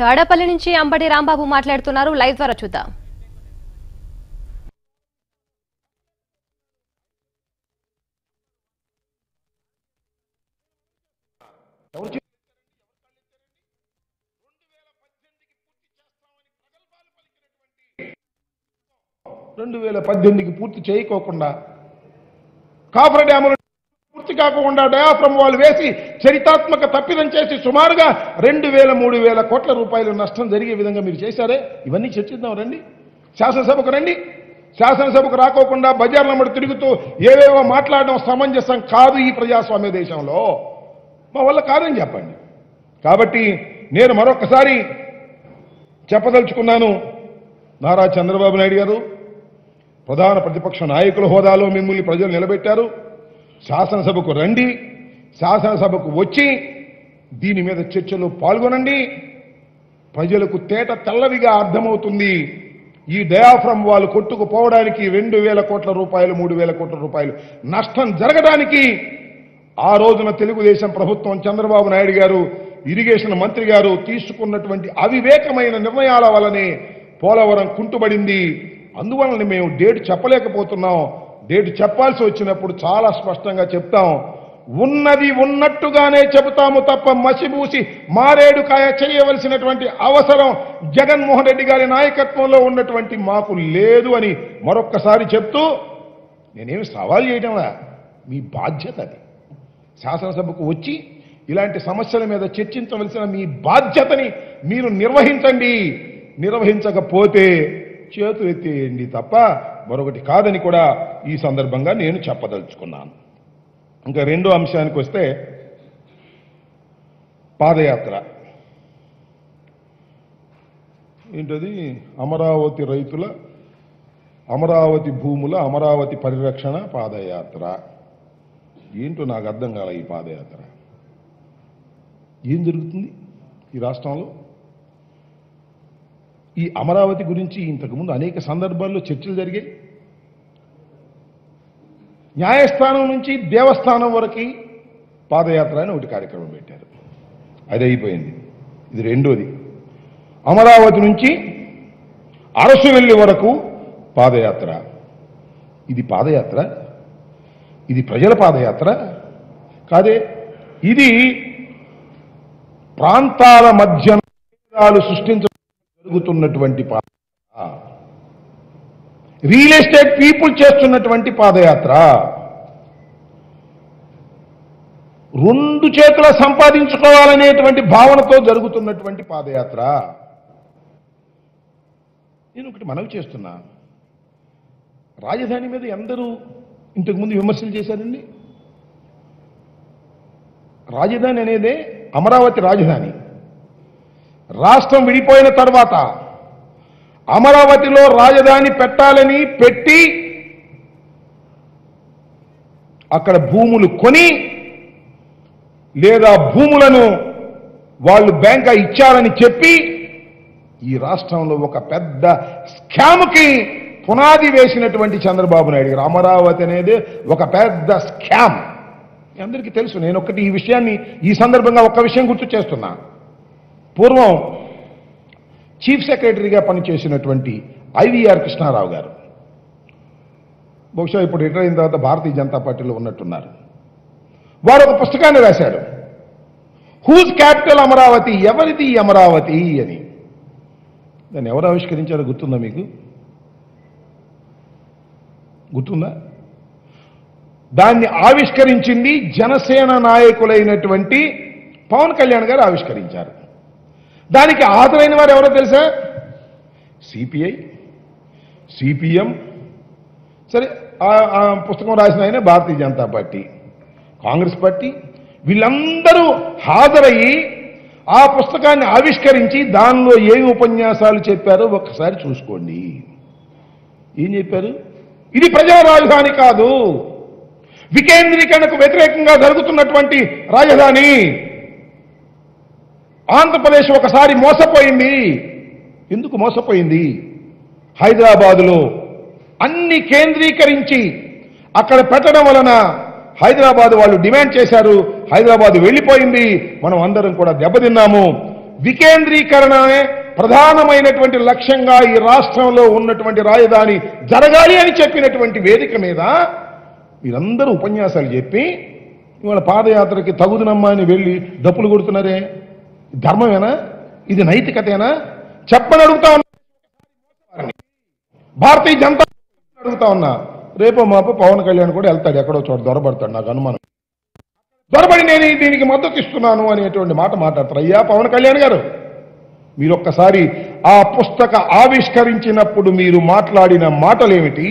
తాడపల్లి నుంచి అంబటి రాంబాబు మాట్లాడుతున్నారు లైవ్ ద్వారా చూద్దాం రెండు వేల పద్దెనిమిదికి పూర్తి చేయకోకుండా కాఫర్ డ్యాములు పూర్తి కాకుండా డయాఫ్రమ్ వాళ్ళు వేసి చరితాత్మక తప్పిదం చేసి సుమారుగా రెండు వేల మూడు వేల కోట్ల రూపాయలు నష్టం జరిగే విధంగా మీరు చేశారే ఇవన్నీ చర్చిద్దాం రండి శాసనసభకు రండి శాసనసభకు రాకోకుండా బజార్ల మడి తిరుగుతూ ఏవేవో మాట్లాడడం సమంజసం కాదు ఈ ప్రజాస్వామ్య దేశంలో మా వల్ల కాదని చెప్పండి కాబట్టి నేను మరొకసారి చెప్పదలుచుకున్నాను నారా చంద్రబాబు నాయుడు గారు ప్రధాన ప్రతిపక్ష నాయకుల హోదాలో మిమ్మల్ని ప్రజలు నిలబెట్టారు శాసనసభకు రండి శాసనసభకు వచ్చి దీని మీద చర్చలో పాల్గొనండి ప్రజలకు తేట తెల్లవిగా అర్థమవుతుంది ఈ డయాఫ్రమ్ వాళ్ళు కొట్టుకుపోవడానికి రెండు వేల కోట్ల రూపాయలు మూడు వేల కోట్ల రూపాయలు నష్టం జరగడానికి ఆ రోజున తెలుగుదేశం ప్రభుత్వం చంద్రబాబు నాయుడు గారు ఇరిగేషన్ మంత్రి గారు తీసుకున్నటువంటి అవివేకమైన నిర్ణయాల వల్లనే పోలవరం కుంటుబడింది అందువలన మేము డేట్ చెప్పలేకపోతున్నాం డేట్ చెప్పాల్సి వచ్చినప్పుడు చాలా స్పష్టంగా చెప్తాం ఉన్నది ఉన్నట్టుగానే చెబుతాము తప్ప మసిబూసి మారేడుకాయ చేయవలసినటువంటి అవసరం జగన్మోహన్ రెడ్డి గారి నాయకత్వంలో ఉన్నటువంటి మాకు లేదు అని మరొక్కసారి చెప్తూ నేనేమి సవాల్ చేయడంలా మీ బాధ్యత అది శాసనసభకు వచ్చి ఇలాంటి సమస్యల మీద చర్చించవలసిన మీ బాధ్యతని మీరు నిర్వహించండి నిర్వహించకపోతే చేతులు ఎత్తేయండి తప్ప మరొకటి కాదని కూడా ఈ సందర్భంగా నేను చెప్పదలుచుకున్నాను ఇంకా రెండో అంశానికి వస్తే పాదయాత్ర ఏంటది అమరావతి రైతుల అమరావతి భూముల అమరావతి పరిరక్షణ పాదయాత్ర ఏంటో నాకు అర్థం కాల ఈ పాదయాత్ర ఏం జరుగుతుంది ఈ రాష్ట్రంలో ఈ అమరావతి గురించి ఇంతకుముందు అనేక సందర్భాల్లో చర్చలు జరిగాయి న్యాయస్థానం నుంచి దేవస్థానం వరకు పాదయాత్ర అని ఒకటి కార్యక్రమం పెట్టారు అది అయిపోయింది ఇది రెండోది అమరావతి నుంచి అరసు వెళ్ళి వరకు పాదయాత్ర ఇది పాదయాత్ర ఇది ప్రజల పాదయాత్ర కాదే ఇది ప్రాంతాల మధ్య భేదాలు సృష్టించ జరుగుతున్నటువంటి పాదయాత్ర రియల్ ఎస్టేట్ పీపుల్ చేస్తున్నటువంటి పాదయాత్ర రెండు చేతుల సంపాదించుకోవాలనేటువంటి భావనతో జరుగుతున్నటువంటి పాదయాత్ర నేను ఒకటి మనవి చేస్తున్నా రాజధాని మీద ఎందరూ ఇంతకుముందు విమర్శలు చేశారండి రాజధాని అనేదే అమరావతి రాజధాని రాష్ట్రం విడిపోయిన తర్వాత అమరావతిలో రాజధాని పెట్టాలని పెట్టి అక్కడ భూములు కొని లేదా భూములను వాళ్ళు బ్యాంక్ ఇచ్చారని చెప్పి ఈ రాష్ట్రంలో ఒక పెద్ద స్కామ్కి పునాది వేసినటువంటి చంద్రబాబు నాయుడు గారు అమరావతి అనేది ఒక పెద్ద స్కామ్ మీ అందరికీ తెలుసు నేను ఒకటి ఈ విషయాన్ని ఈ సందర్భంగా ఒక్క విషయం గుర్తు చేస్తున్నా పూర్వం చీఫ్ సెక్రటరీగా పనిచేసినటువంటి ఐవీఆర్ కృష్ణారావు గారు బహుశా ఇప్పుడు రిటైర్ అయిన తర్వాత భారతీయ జనతా పార్టీలో ఉన్నట్టున్నారు వారు ఒక పుస్తకాన్ని రాశారు హూజ్ క్యాపిటల్ అమరావతి ఎవరిది ఈ అమరావతి అని దాన్ని ఎవరు ఆవిష్కరించారో గుర్తుందా మీకు గుర్తుందా దాన్ని ఆవిష్కరించింది జనసేన నాయకులైనటువంటి పవన్ కళ్యాణ్ గారు ఆవిష్కరించారు దానికి హాజరైన వారు ఎవరో తెలుసా సిపిఐ సిపిఎం సరే ఆ- ఆ పుస్తకం రాసిన ఆయన భారతీయ జనతా పార్టీ కాంగ్రెస్ పార్టీ వీళ్ళందరూ హాజరయ్యి ఆ పుస్తకాన్ని ఆవిష్కరించి దానిలో ఏమి ఉపన్యాసాలు చెప్పారో ఒక్కసారి చూసుకోండి ఏం చెప్పారు ఇది ప్రజల రాజధాని కాదు వికేంద్రీకరణకు వ్యతిరేకంగా జరుగుతున్నటువంటి రాజధాని ఆంధ్రప్రదేశ్ ఒకసారి మోసపోయింది ఎందుకు మోసపోయింది హైదరాబాదులో అన్ని కేంద్రీకరించి అక్కడ పెట్టడం వలన హైదరాబాద్ వాళ్ళు డిమాండ్ చేశారు హైదరాబాద్ వెళ్ళిపోయింది మనం అందరం కూడా దెబ్బతిన్నాము వికేంద్రీకరణమే ప్రధానమైనటువంటి లక్ష్యంగా ఈ రాష్ట్రంలో ఉన్నటువంటి రాజధాని జరగాలి అని చెప్పినటువంటి వేదిక మీద మీరందరూ ఉపన్యాసాలు చెప్పి ఇవాళ పాదయాత్రకి తగుదునమ్మా అని వెళ్ళి డప్పులు కొడుతున్నారే ధర్మమేనా ఇది నైతికతేనా చెప్పని అడుగుతా ఉన్నా భారతీయ జనతా పార్టీ అడుగుతా ఉన్నా రేపో మాపు పవన్ కళ్యాణ్ కూడా వెళ్తాడు ఎక్కడో చోట దొరబడతాడు నాకు అనుమానం దొరబడి నేను దీనికి మద్దతు ఇస్తున్నాను అనేటువంటి మాట మాట్లాడతారు అయ్యా పవన్ కళ్యాణ్ గారు మీరు ఒక్కసారి ఆ పుస్తక ఆవిష్కరించినప్పుడు మీరు మాట్లాడిన మాటలేమిటి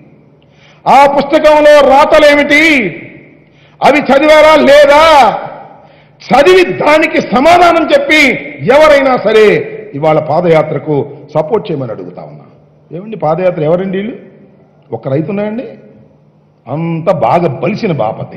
ఆ పుస్తకంలో రాతలేమిటి అవి చదివారా లేదా చదివి దానికి సమాధానం చెప్పి ఎవరైనా సరే ఇవాళ పాదయాత్రకు సపోర్ట్ చేయమని అడుగుతా ఉన్నా ఏమండి పాదయాత్ర ఎవరండి వీళ్ళు ఒక రైతు ఉన్నాయండి అంత బాగా బలిసిన బాపతి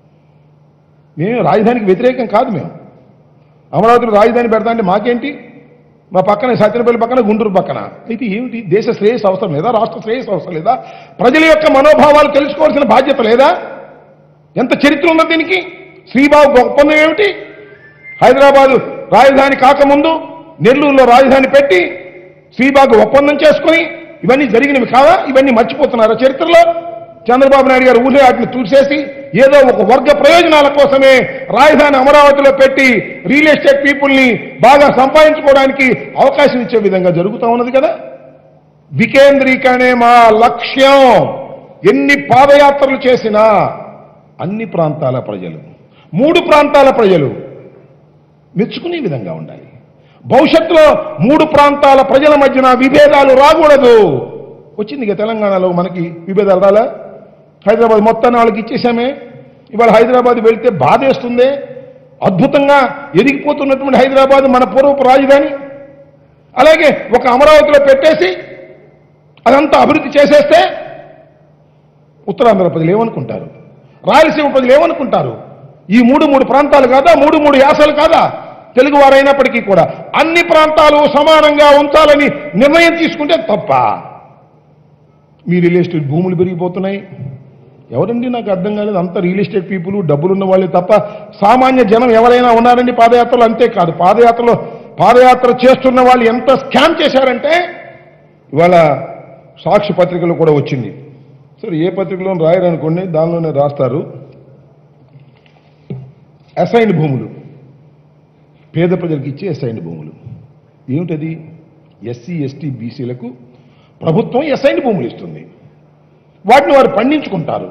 మేము రాజధానికి వ్యతిరేకం కాదు మేము అమరావతిలో రాజధాని పెడతా అంటే మాకేంటి మా పక్కన సత్యనపల్లి పక్కన గుంటూరు పక్కన అయితే ఏమిటి దేశ శ్రేయస్ అవసరం లేదా రాష్ట్ర శ్రేయస్ అవసరం లేదా ప్రజల యొక్క మనోభావాలు తెలుసుకోవాల్సిన బాధ్యత లేదా ఎంత చరిత్ర ఉన్నది దీనికి శ్రీబాబు ఒప్పందం ఏమిటి హైదరాబాదు రాజధాని కాకముందు నెల్లూరులో రాజధాని పెట్టి శ్రీబాబు ఒప్పందం చేసుకుని ఇవన్నీ జరిగినవి కావా ఇవన్నీ మర్చిపోతున్నారా చరిత్రలో చంద్రబాబు నాయుడు గారు ఊళ్ళో వాటిని చూసేసి ఏదో ఒక వర్గ ప్రయోజనాల కోసమే రాజధాని అమరావతిలో పెట్టి రియల్ ఎస్టేట్ పీపుల్ని బాగా సంపాదించుకోవడానికి అవకాశం ఇచ్చే విధంగా జరుగుతూ ఉన్నది కదా వికేంద్రీకరణే మా లక్ష్యం ఎన్ని పాదయాత్రలు చేసినా అన్ని ప్రాంతాల ప్రజలు మూడు ప్రాంతాల ప్రజలు మెచ్చుకునే విధంగా ఉండాలి భవిష్యత్తులో మూడు ప్రాంతాల ప్రజల మధ్యన విభేదాలు రాకూడదు వచ్చింది ఇక తెలంగాణలో మనకి విభేదాలు రాలా హైదరాబాద్ మొత్తాన్ని వాళ్ళకి ఇచ్చేసామే ఇవాళ హైదరాబాద్ వెళ్తే బాధేస్తుంది అద్భుతంగా ఎదిగిపోతున్నటువంటి హైదరాబాద్ మన పూర్వపు రాజధాని అలాగే ఒక అమరావతిలో పెట్టేసి అదంతా అభివృద్ధి చేసేస్తే ఉత్తరాంధ్ర ప్రజలు ఏమనుకుంటారు రాయలసీమ ప్రజలు ఏమనుకుంటారు ఈ మూడు మూడు ప్రాంతాలు కాదా మూడు మూడు యాసలు కాదా తెలుగు వారైనప్పటికీ కూడా అన్ని ప్రాంతాలు సమానంగా ఉంచాలని నిర్ణయం తీసుకుంటే తప్ప మీ రియల్ ఎస్టేట్ భూములు పెరిగిపోతున్నాయి ఎవరండి నాకు అర్థం కాలేదు అంత రియల్ ఎస్టేట్ పీపుల్ డబ్బులున్న వాళ్ళే తప్ప సామాన్య జనం ఎవరైనా ఉన్నారండి పాదయాత్రలో అంతేకాదు పాదయాత్రలో పాదయాత్ర చేస్తున్న వాళ్ళు ఎంత స్కామ్ చేశారంటే ఇవాళ సాక్షి పత్రికలో కూడా వచ్చింది సరే ఏ పత్రికలో రాయరనుకోండి దానిలోనే రాస్తారు అసైన్ భూములు పేద ప్రజలకు ఇచ్చే అసైన్ భూములు ఏమిటది ఎస్సీ ఎస్టీ బీసీలకు ప్రభుత్వం అసైన్ భూములు ఇస్తుంది వాటిని వారు పండించుకుంటారు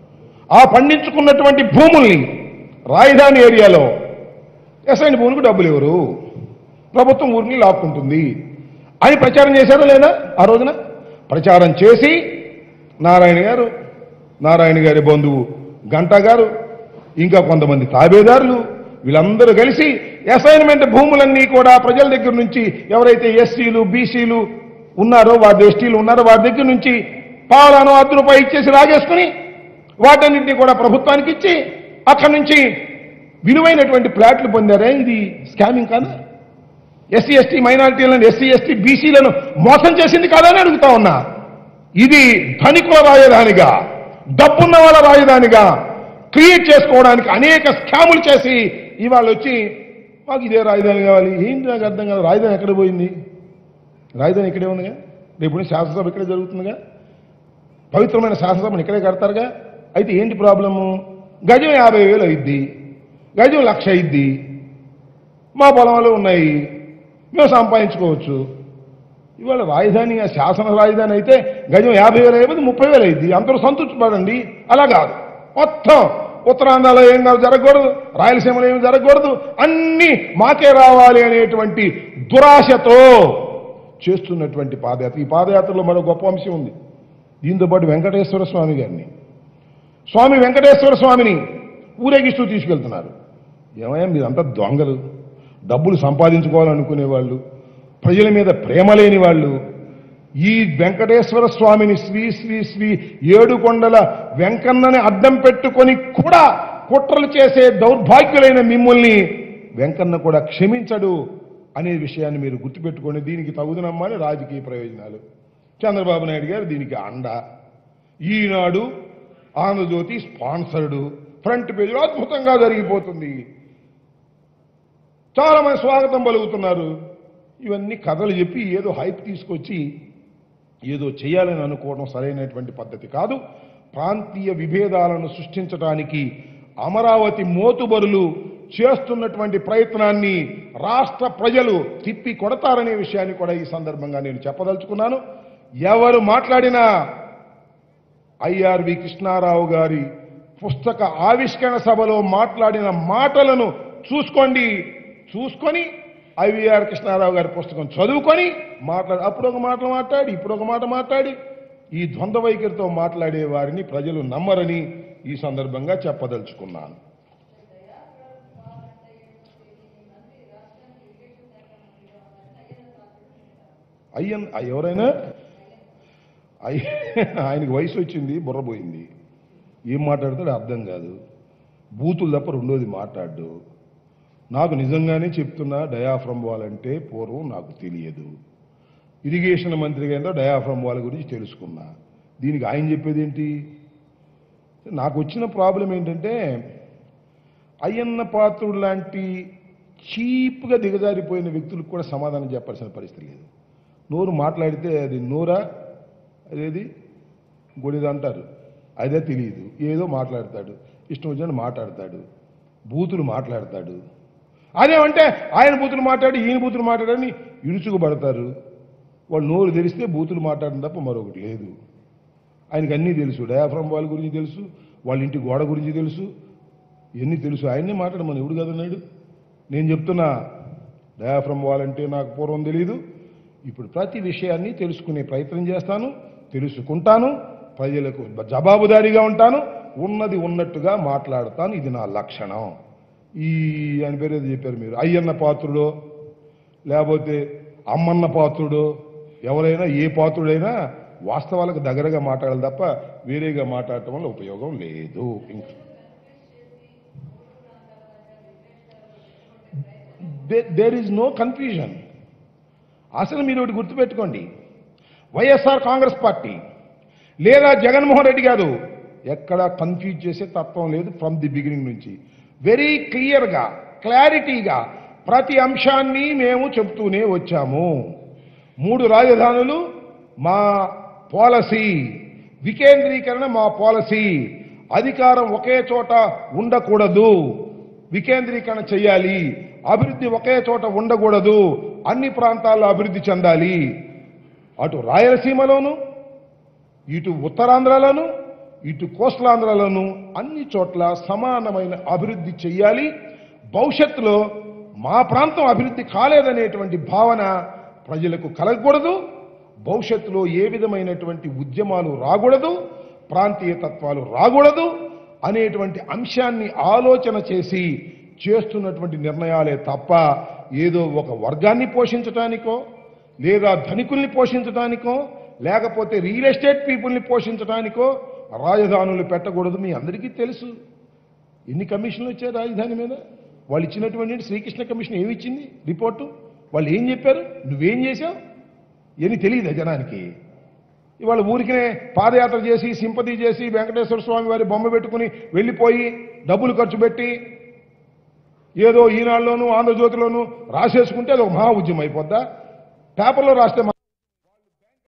ఆ పండించుకున్నటువంటి భూముల్ని రాజధాని ఏరియాలో అసైన్ భూములకు డబ్బులు ఎవరు ప్రభుత్వం ఊరిని లాక్కుంటుంది అని ప్రచారం చేశారా లేదా ఆ రోజున ప్రచారం చేసి నారాయణ గారు నారాయణ గారి బంధువు గంటా గారు ఇంకా కొంతమంది తాబేదారులు వీళ్ళందరూ కలిసి అసైన్మెంట్ భూములన్నీ కూడా ప్రజల దగ్గర నుంచి ఎవరైతే ఎస్సీలు బీసీలు ఉన్నారో వారి ఎస్టీలు ఉన్నారో వారి దగ్గర నుంచి పాలను అర్ధ రూపాయి ఇచ్చేసి రాగేసుకుని వాటన్నింటినీ కూడా ప్రభుత్వానికి ఇచ్చి అక్కడి నుంచి విలువైనటువంటి ప్లాట్లు పొందారే ఇది స్కామింగ్ కాదా ఎస్సీ ఎస్టీ మైనారిటీలను ఎస్సీ ఎస్టీ బీసీలను మోసం చేసింది కాదని అడుగుతా ఉన్నా ఇది ధనికుల రాజధానిగా డబ్బున్న వాళ్ళ రాజధానిగా క్రియేట్ చేసుకోవడానికి అనేక స్కాములు చేసి ఇవాళ వచ్చి మాకు ఇదే రాజధాని కావాలి ఏంటి నాకు అర్థం కాదు రాజధాని ఎక్కడ పోయింది రాజధాని ఇక్కడే ఉందిగా రేపు నుంచి శాసనసభ ఇక్కడే జరుగుతుందిగా పవిత్రమైన శాసనసభను ఇక్కడే కడతారుగా అయితే ఏంటి ప్రాబ్లము గజం యాభై వేలు అయిద్ది గజం లక్ష అయిద్ది మా పొలంలో ఉన్నాయి మేము సంపాదించుకోవచ్చు ఇవాళ రాజధాని ఆ శాసన రాజధాని అయితే గజం యాభై వేలు అయిపోతే ముప్పై వేలు అయింది అందరూ సంతృప్తిపడండి అలా కాదు మొత్తం ఉత్తరాంధ్రలో ఏం కాదు జరగకూడదు రాయలసీమలో ఏం జరగకూడదు అన్నీ మాకే రావాలి అనేటువంటి దురాశతో చేస్తున్నటువంటి పాదయాత్ర ఈ పాదయాత్రలో మరో గొప్ప అంశం ఉంది దీంతో పాటు వెంకటేశ్వర స్వామి గారిని స్వామి వెంకటేశ్వర స్వామిని ఊరేగిస్తూ తీసుకెళ్తున్నారు ఏమయ్యా మీరంతా దొంగలు డబ్బులు సంపాదించుకోవాలనుకునే వాళ్ళు ప్రజల మీద ప్రేమ లేని వాళ్ళు ఈ వెంకటేశ్వర స్వామిని శ్రీ శ్రీ శ్రీ ఏడుకొండల వెంకన్నని అడ్డం పెట్టుకొని కూడా కుట్రలు చేసే దౌర్భాగ్యులైన మిమ్మల్ని వెంకన్న కూడా క్షమించడు అనే విషయాన్ని మీరు గుర్తుపెట్టుకోండి దీనికి తగుదనమ్మని రాజకీయ ప్రయోజనాలు చంద్రబాబు నాయుడు గారు దీనికి అండ ఈనాడు ఆంధ్రజ్యోతి స్పాన్సర్డు ఫ్రంట్ పేజీలో అద్భుతంగా జరిగిపోతుంది చాలా మంది స్వాగతం పలుకుతున్నారు ఇవన్నీ కథలు చెప్పి ఏదో హైప్ తీసుకొచ్చి ఏదో చేయాలని అనుకోవడం సరైనటువంటి పద్ధతి కాదు ప్రాంతీయ విభేదాలను సృష్టించడానికి అమరావతి మోతుబరులు చేస్తున్నటువంటి ప్రయత్నాన్ని రాష్ట్ర ప్రజలు తిప్పి కొడతారనే విషయాన్ని కూడా ఈ సందర్భంగా నేను చెప్పదలుచుకున్నాను ఎవరు మాట్లాడినా ఐఆర్వి కృష్ణారావు గారి పుస్తక ఆవిష్కరణ సభలో మాట్లాడిన మాటలను చూసుకోండి చూసుకొని ఐవీఆర్ కృష్ణారావు గారి పుస్తకం చదువుకొని మాట్లాడి అప్పుడు ఒక మాట మాట్లాడి ఇప్పుడు ఒక మాట మాట్లాడి ఈ ద్వంద్వ వైఖరితో మాట్లాడే వారిని ప్రజలు నమ్మరని ఈ సందర్భంగా చెప్పదలుచుకున్నాను అయ్యన్ ఎవరైనా అయ్య ఆయనకి వయసు వచ్చింది బుర్రపోయింది ఏం మాట్లాడతాడో అర్థం కాదు బూతులు తప్ప రెండోది మాట్లాడు నాకు నిజంగానే చెప్తున్నా డయాఫ్రమ్ వాల్ అంటే పూర్వం నాకు తెలియదు ఇరిగేషన్ మంత్రి గారితో డయాఫ్రమ్ వాల్ గురించి తెలుసుకున్నా దీనికి ఆయన చెప్పేది ఏంటి నాకు వచ్చిన ప్రాబ్లం ఏంటంటే అయ్యన్న పాత్రుడు లాంటి చీప్గా దిగజారిపోయిన వ్యక్తులకు కూడా సమాధానం చెప్పాల్సిన పరిస్థితి లేదు నోరు మాట్లాడితే అది నోరా అదేది గొడిది అంటారు అదే తెలియదు ఏదో మాట్లాడతాడు ఇష్టం వచ్చినట్టు మాట్లాడతాడు బూతులు మాట్లాడతాడు అదేమంటే ఆయన బూతులు మాట్లాడి ఈయన బూతులు మాట్లాడని ఇరుచుకుపడతారు వాళ్ళు నోరు తెరిస్తే బూతులు మాట్లాడడం తప్ప మరొకటి లేదు ఆయనకి అన్నీ తెలుసు డయాఫ్రమ్ వాళ్ళ గురించి తెలుసు వాళ్ళ ఇంటి గోడ గురించి తెలుసు ఇవన్నీ తెలుసు ఆయన్నే మాట్లాడమని ఎవడు కదన్నాడు నేను చెప్తున్నా డయాఫ్రమ్ వాల్ అంటే నాకు పూర్వం తెలియదు ఇప్పుడు ప్రతి విషయాన్ని తెలుసుకునే ప్రయత్నం చేస్తాను తెలుసుకుంటాను ప్రజలకు జవాబుదారీగా ఉంటాను ఉన్నది ఉన్నట్టుగా మాట్లాడతాను ఇది నా లక్షణం ఈ ఆయన పేరు ఏదో చెప్పారు మీరు అయ్యన్న పాత్రుడో లేకపోతే అమ్మన్న పాత్రుడో ఎవరైనా ఏ పాత్రుడైనా వాస్తవాలకు దగ్గరగా మాట్లాడాలి తప్ప వేరేగా మాట్లాడటం వల్ల ఉపయోగం లేదు ఇంకా దేర్ ఈజ్ నో కన్ఫ్యూజన్ అసలు మీరు ఒకటి గుర్తుపెట్టుకోండి వైఎస్ఆర్ కాంగ్రెస్ పార్టీ లేదా జగన్మోహన్ రెడ్డి గారు ఎక్కడ కన్ఫ్యూజ్ చేసే తత్వం లేదు ఫ్రమ్ ది బిగినింగ్ నుంచి వెరీ క్లియర్గా క్లారిటీగా ప్రతి అంశాన్ని మేము చెప్తూనే వచ్చాము మూడు రాజధానులు మా పాలసీ వికేంద్రీకరణ మా పాలసీ అధికారం ఒకే చోట ఉండకూడదు వికేంద్రీకరణ చేయాలి అభివృద్ధి ఒకే చోట ఉండకూడదు అన్ని ప్రాంతాల్లో అభివృద్ధి చెందాలి అటు రాయలసీమలోను ఇటు ఉత్తరాంధ్రలోను ఇటు కోస్టలాంధ్రలోను అన్ని చోట్ల సమానమైన అభివృద్ధి చెయ్యాలి భవిష్యత్తులో మా ప్రాంతం అభివృద్ధి కాలేదనేటువంటి భావన ప్రజలకు కలగకూడదు భవిష్యత్తులో ఏ విధమైనటువంటి ఉద్యమాలు రాకూడదు ప్రాంతీయ తత్వాలు రాకూడదు అనేటువంటి అంశాన్ని ఆలోచన చేసి చేస్తున్నటువంటి నిర్ణయాలే తప్ప ఏదో ఒక వర్గాన్ని పోషించటానికో లేదా ధనికుల్ని పోషించడానికో లేకపోతే రియల్ ఎస్టేట్ పీపుల్ని పోషించడానికో రాజధానులు పెట్టకూడదు మీ అందరికీ తెలుసు ఎన్ని కమిషన్లు వచ్చాయి రాజధాని మీద వాళ్ళు ఇచ్చినటువంటి శ్రీకృష్ణ కమిషన్ ఏమి ఇచ్చింది రిపోర్టు వాళ్ళు ఏం చెప్పారు నువ్వేం చేశావు ఏమి తెలియదు జనానికి ఇవాళ ఊరికినే పాదయాత్ర చేసి సింపతి చేసి వెంకటేశ్వర స్వామి వారి బొమ్మ పెట్టుకుని వెళ్ళిపోయి డబ్బులు ఖర్చు పెట్టి ఏదో ఈనాడులోను ఆంధ్రజ్యోతిలోను రాసేసుకుంటే అది ఒక మహా ఉద్యమం అయిపోద్దా పేపర్లో రాస్తే